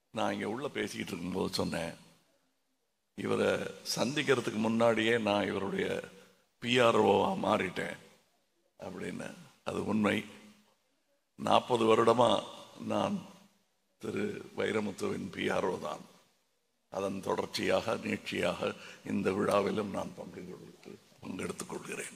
நான் இங்க உள்ள பேசிக்கிட்டு இருக்கும்போது சொன்னேன் இவரை சந்திக்கிறதுக்கு முன்னாடியே நான் இவருடைய பிஆர்ஓவா மாறிட்டேன் அப்படின்னு அது உண்மை நாற்பது வருடமா நான் திரு வைரமுத்துவின் பிஆர்ஓ தான் அதன் தொடர்ச்சியாக நீட்சியாக இந்த விழாவிலும் நான் பங்கு கொள்ளுக்கு பங்கெடுத்துக் கொள்கிறேன்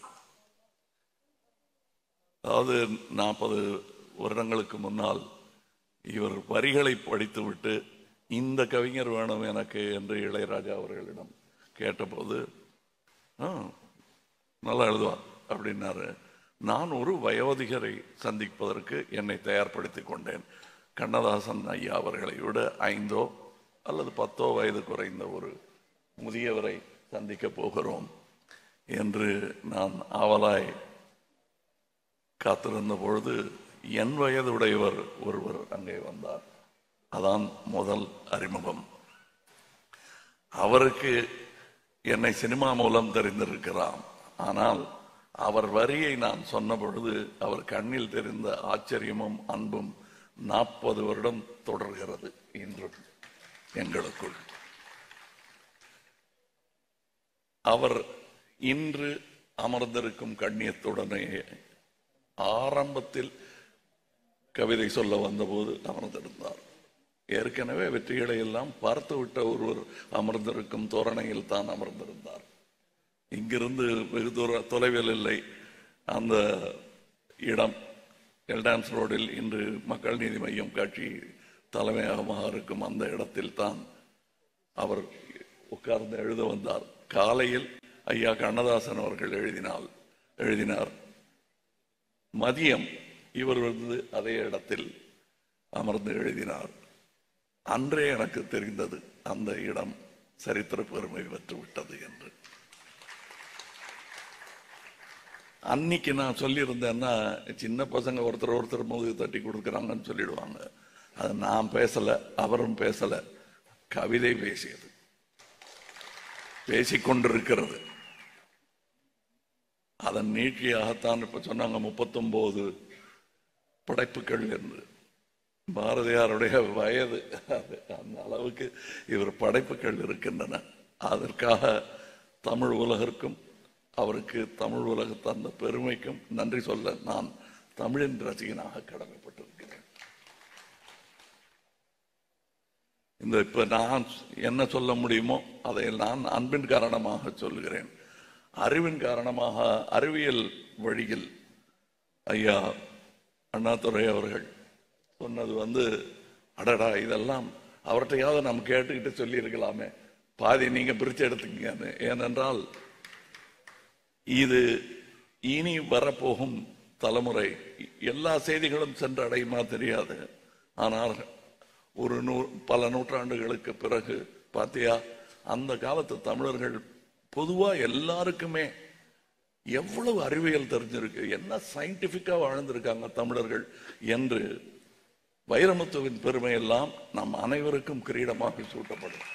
அதாவது நாற்பது வருடங்களுக்கு முன்னால் இவர் வரிகளை படித்துவிட்டு இந்த கவிஞர் வேணும் எனக்கு என்று இளையராஜா அவர்களிடம் கேட்டபோது "ஆ, நல்லா எழுதுவார் அப்படின்னாரு நான் ஒரு வயோதிகரை சந்திப்பதற்கு என்னை தயார்படுத்திக் கொண்டேன் கண்ணதாசன் ஐயா அவர்களை விட ஐந்தோ அல்லது பத்தோ வயது குறைந்த ஒரு முதியவரை சந்திக்க போகிறோம் என்று நான் ஆவலாய் காத்திருந்த பொழுது என் வயதுடையவர் ஒருவர் அங்கே வந்தார் அதான் முதல் அறிமுகம் அவருக்கு என்னை சினிமா மூலம் தெரிந்திருக்கிறான் ஆனால் அவர் வரியை நான் சொன்ன பொழுது அவர் கண்ணில் தெரிந்த ஆச்சரியமும் அன்பும் நாற்பது வருடம் தொடர்கிறது இன்றும் எங்களுக்குள் அவர் இன்று அமர்ந்திருக்கும் கண்ணியத்துடனே ஆரம்பத்தில் கவிதை சொல்ல வந்தபோது அமர்ந்திருந்தார் ஏற்கனவே வெற்றிகளை எல்லாம் பார்த்து விட்ட ஒருவர் அமர்ந்திருக்கும் தோரணையில் தான் அமர்ந்திருந்தார் இங்கிருந்து வெகு தூர தொலைவில் இல்லை அந்த இடம் எல்டான்ஸ் ரோடில் இன்று மக்கள் நீதி மையம் காட்சி தலைமையகமாக இருக்கும் அந்த இடத்தில் தான் அவர் உட்கார்ந்து எழுத வந்தார் காலையில் ஐயா கண்ணதாசன் அவர்கள் எழுதினால் எழுதினார் மதியம் இவர் வந்து அதே இடத்தில் அமர்ந்து எழுதினார் அன்றே எனக்கு தெரிந்தது அந்த இடம் சரித்திர பெருமை பெற்று விட்டது என்று அன்னைக்கு நான் சொல்லியிருந்தேன்னா சின்ன பசங்க ஒருத்தர் ஒருத்தர் முதுகு தட்டி கொடுக்குறாங்கன்னு சொல்லிடுவாங்க அது நான் பேசல அவரும் பேசல கவிதை பேசியது பேசிக்கொண்டிருக்கிறது அதன் நீட்சியாகத்தான் இப்ப சொன்னாங்க முப்பத்தொன்பது படைப்புகள் என்று பாரதியாருடைய வயது அது அந்த அளவுக்கு இவர் படைப்புகள் இருக்கின்றன அதற்காக தமிழ் உலகிற்கும் அவருக்கு தமிழ் உலக தந்த பெருமைக்கும் நன்றி சொல்ல நான் தமிழின் ரசிகனாக கடமைப்பட்டிருக்கிறேன் இந்த இப்ப நான் என்ன சொல்ல முடியுமோ அதை நான் அன்பின் காரணமாக சொல்லுகிறேன் அறிவின் காரணமாக அறிவியல் வழியில் ஐயா அண்ணாதுரை அவர்கள் சொன்னது வந்து அடடா இதெல்லாம் அவர்கிட்டயாவது நம்ம கேட்டுக்கிட்டு சொல்லி இருக்கலாமே பாதி நீங்க பிரிச்சு எடுத்துக்கங்க ஏனென்றால் இது இனி வரப்போகும் தலைமுறை எல்லா செய்திகளும் சென்று அடையுமா தெரியாது ஆனால் ஒரு நூ பல நூற்றாண்டுகளுக்கு பிறகு பாத்தியா அந்த காலத்து தமிழர்கள் பொதுவா எல்லாருக்குமே எவ்வளவு அறிவியல் தெரிஞ்சிருக்கு என்ன சயின்டிபிக்கா வாழ்ந்திருக்காங்க தமிழர்கள் என்று வைரமுத்துவின் பெருமை எல்லாம் நம் அனைவருக்கும் கிரீடமாக சூட்டப்படும்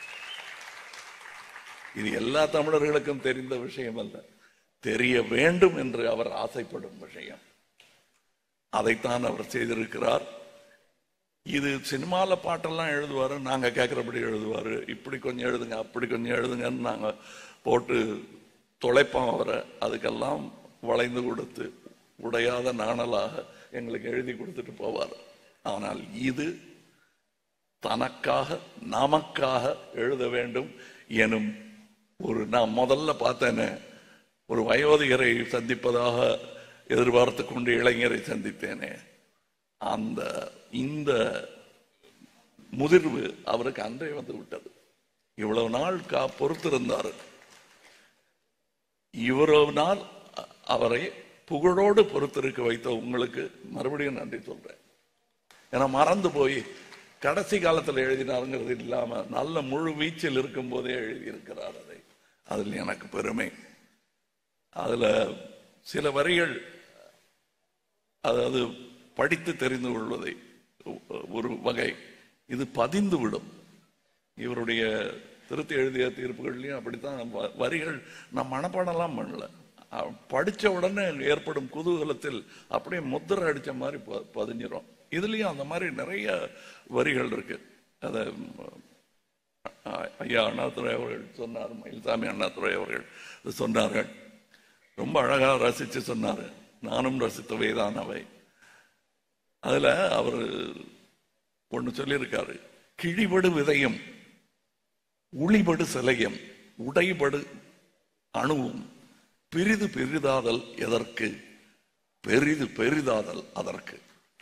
இது எல்லா தமிழர்களுக்கும் தெரிந்த விஷயம் அல்ல தெரிய வேண்டும் என்று அவர் ஆசைப்படும் விஷயம் அதைத்தான் அவர் செய்திருக்கிறார் இது சினிமால பாட்டெல்லாம் எழுதுவாரு நாங்க கேட்கிறபடி எழுதுவாரு இப்படி கொஞ்சம் எழுதுங்க அப்படி கொஞ்சம் எழுதுங்கன்னு நாங்க போட்டு தொலைப்போம் அவரை அதுக்கெல்லாம் வளைந்து கொடுத்து உடையாத நாணலாக எங்களுக்கு எழுதி கொடுத்துட்டு போவார் ஆனால் இது தனக்காக நமக்காக எழுத வேண்டும் எனும் ஒரு நான் முதல்ல பார்த்தேனே ஒரு வயோதிகரை சந்திப்பதாக எதிர்பார்த்து கொண்டு இளைஞரை சந்தித்தேனே அந்த இந்த முதிர்வு அவருக்கு அன்றே வந்து விட்டது இவ்வளவு நாள் கா பொறுத்திருந்தார் இவ்வளவு நாள் அ- அவரை புகழோடு பொறுத்திருக்க வைத்த உங்களுக்கு மறுபடியும் நன்றி சொல்றேன் ஏன்னா மறந்து போய் கடைசி காலத்தில் எழுதினாருங்கிறது இல்லாம நல்ல முழு வீச்சில் இருக்கும் போதே எழுதியிருக்கிறார் அதை அதில் எனக்கு பெருமை அதுல சில வரிகள் அதாவது படித்து தெரிந்து கொள்வதை ஒரு வகை இது பதிந்து விடும் இவருடைய திருத்தி எழுதிய தீர்ப்புகள்லையும் அப்படித்தான் வ- வரிகள் நான் மனப்பாடம்லாம் பண்ணல அஹ் படிச்ச உடனே ஏற்படும் குதூகலத்தில் அப்படியே முத்திரை அடிச்ச மாதிரி ப- பதிஞ்சிரும் இதுலயும் அந்த மாதிரி நிறைய வரிகள் இருக்கு அதை அ- ஐயா அண்ணாதுரை அவர்கள் சொன்னார் மயில்சாமி அண்ணாதுரை அவர்கள் இது சொன்னார்கள் ரொம்ப அழகா ரசிச்சு சொன்னார் நானும் ரசித்தவை தான் அவை அதுல அவர் ஒண்ணு சொல்லியிருக்காரு கிழிபடு விதயம் உளிபடு சிலையம் உடைபடு அணுவும் பிரிது பெரிதாதல் எதற்கு பெரிது பெரிதாதல் அதற்கு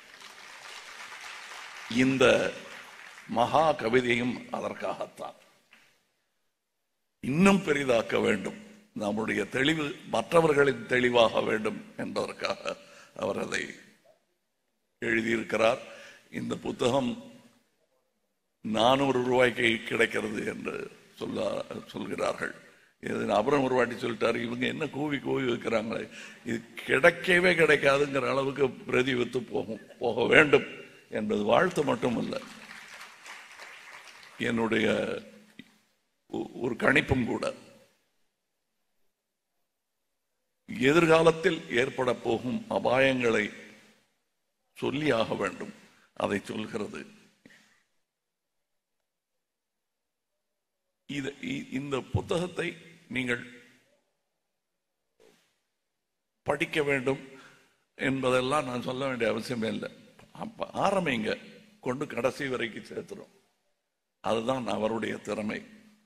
இந்த மகா கவிதையும் அதற்காகத்தான் இன்னும் பெரிதாக்க வேண்டும் நம்முடைய தெளிவு மற்றவர்களின் தெளிவாக வேண்டும் என்பதற்காக அவர் அதை எழுதியிருக்கிறார் இந்த புத்தகம் நானூறு ரூபாய்க்கு கிடைக்கிறது என்று சொல்ல சொல்கிறார்கள் இது அப்புறம் ஒரு வாட்டி சொல்லிட்டாரு இவங்க என்ன கூவி கூவி வைக்கிறாங்களே இது கிடைக்கவே கிடைக்காதுங்கிற அளவுக்கு பிரதி வித்து போகும் போக வேண்டும் என்பது வாழ்த்து மட்டுமல்ல என்னுடைய ஒ- ஒரு கணிப்பும் கூட எதிர்காலத்தில் ஏற்பட போகும் அபாயங்களை சொல்லியாக வேண்டும் அதை சொல்கிறது இது இ- இந்த புத்தகத்தை நீங்கள் படிக்க வேண்டும் என்பதெல்லாம் நான் சொல்ல வேண்டிய அவசியமே இல்லை அப்ப ஆரம்பிங்க கொண்டு கடைசி வரைக்கும் சேர்த்துரும் அதுதான் அவருடைய திறமை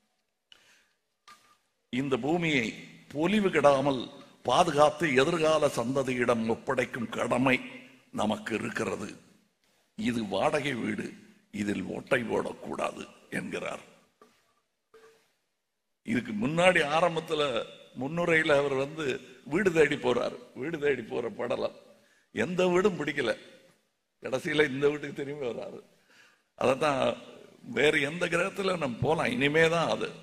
இந்த பூமியை பொலிவு கெடாமல் பாதுகாத்து எதிர்கால சந்ததியிடம் ஒப்படைக்கும் கடமை நமக்கு இருக்கிறது இது வாடகை வீடு இதில் ஓட்டை போடக்கூடாது என்கிறார் இதுக்கு முன்னாடி ஆரம்பத்துல முன்னுரையில அவர் வந்து வீடு தேடி போறார் வீடு தேடி போற படலம் எந்த வீடும் பிடிக்கல கடைசியில இந்த வீட்டுக்கு திரும்பி வர்றாரு அதான் வேற எந்த கிரகத்துல நம்ம போலாம் இனிமே தான் அது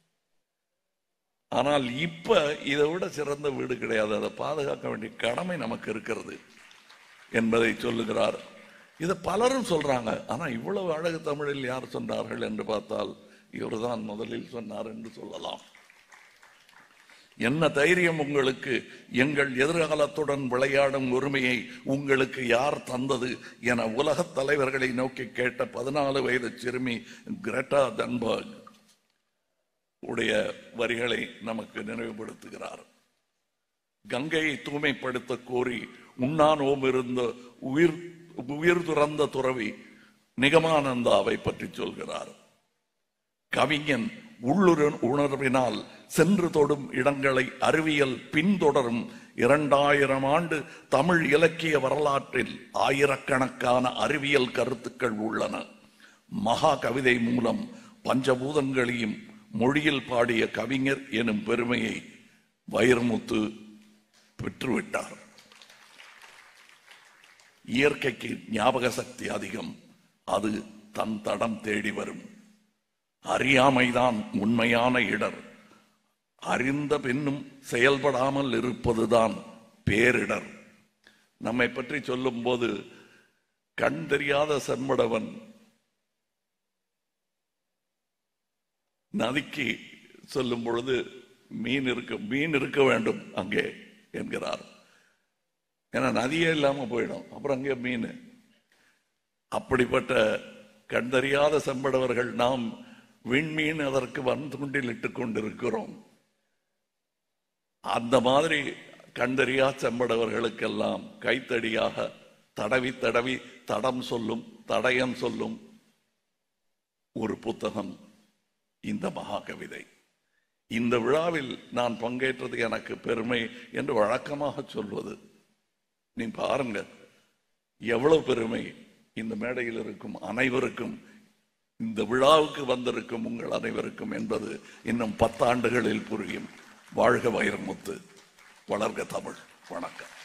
ஆனால் இப்ப இதை விட சிறந்த வீடு கிடையாது அதை பாதுகாக்க வேண்டிய கடமை நமக்கு இருக்கிறது என்பதை சொல்லுகிறார் இதை பலரும் சொல்றாங்க ஆனா இவ்வளவு அழகு தமிழில் யார் சொன்னார்கள் என்று பார்த்தால் இவர்தான் முதலில் சொன்னார் என்று சொல்லலாம் என்ன தைரியம் உங்களுக்கு எங்கள் எதிர்காலத்துடன் விளையாடும் உரிமையை உங்களுக்கு யார் தந்தது என உலகத் தலைவர்களை நோக்கி கேட்ட பதினாலு வயது சிறுமி கிரெட்டா தன்பர்க் உடைய வரிகளை நமக்கு நினைவுபடுத்துகிறார் கங்கையை தூய்மைப்படுத்த கோரி உண்ணானோம் இருந்த உயிர் உயிர் துறந்த துறவி நிகமானந்தாவை பற்றி சொல்கிறார் கவிஞன் உள்ளுர உணர்வினால் சென்று தொடும் இடங்களை அறிவியல் பின்தொடரும் இரண்டாயிரம் ஆண்டு தமிழ் இலக்கிய வரலாற்றில் ஆயிரக்கணக்கான அறிவியல் கருத்துக்கள் உள்ளன மகா கவிதை மூலம் பஞ்சபூதங்களையும் மொழியில் பாடிய கவிஞர் எனும் பெருமையை வைரமுத்து பெற்றுவிட்டார் இயற்கைக்கு ஞாபக சக்தி அதிகம் அது தன் தடம் தேடி வரும் அறியாமைதான் உண்மையான இடர் அறிந்த பின்னும் செயல்படாமல் இருப்பதுதான் பேரிடர் நம்மை பற்றி சொல்லும் போது கண் தெரியாத செம்படவன் நதிக்கு சொல்லும் பொழுது மீன் இருக்க மீன் இருக்க வேண்டும் அங்கே என்கிறார் ஏன்னா நதியே இல்லாம போயிடும் அப்புறம் அங்கே மீன் அப்படிப்பட்ட கண்டறியாத செம்படவர்கள் நாம் விண்மீன் அதற்கு வன்துண்டில் இட்டுக் கொண்டிருக்கிறோம் அந்த மாதிரி கண்டறியா செம்படவர்களுக்கெல்லாம் கைத்தடியாக தடவி தடவி தடம் சொல்லும் தடயம் சொல்லும் ஒரு புத்தகம் இந்த மகா கவிதை இந்த விழாவில் நான் பங்கேற்றது எனக்கு பெருமை என்று வழக்கமாக சொல்வது நீ பாருங்க எவ்வளவு பெருமை இந்த மேடையில் இருக்கும் அனைவருக்கும் இந்த விழாவுக்கு வந்திருக்கும் உங்கள் அனைவருக்கும் என்பது இன்னும் பத்தாண்டுகளில் புரியும் வாழ்க வைரமுத்து வளர்க தமிழ் வணக்கம்